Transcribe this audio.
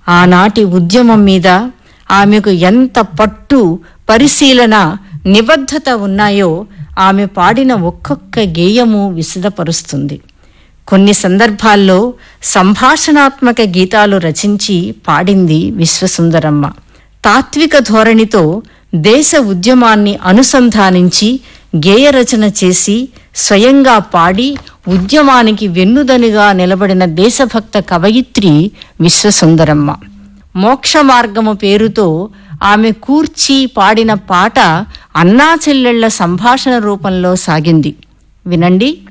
ఆనాటి ఉద్యమం మీద ఆమెకు ఎంత పట్టు పరిశీలన నిబద్ధత ఉన్నాయో ఆమె పాడిన ఒక్కొక్క గేయము విశదపరుస్తుంది కొన్ని సందర్భాల్లో సంభాషణాత్మక గీతాలు రచించి పాడింది విశ్వసుందరమ్మ తాత్విక ధోరణితో దేశ ఉద్యమాన్ని అనుసంధానించి గేయ రచన చేసి స్వయంగా పాడి ఉద్యమానికి వెన్నుదనిగా నిలబడిన దేశభక్త కవయిత్రి విశ్వసుందరమ్మ మోక్ష మార్గము పేరుతో ఆమె కూర్చి పాడిన పాట అన్నా చెల్లెళ్ల సంభాషణ రూపంలో సాగింది వినండి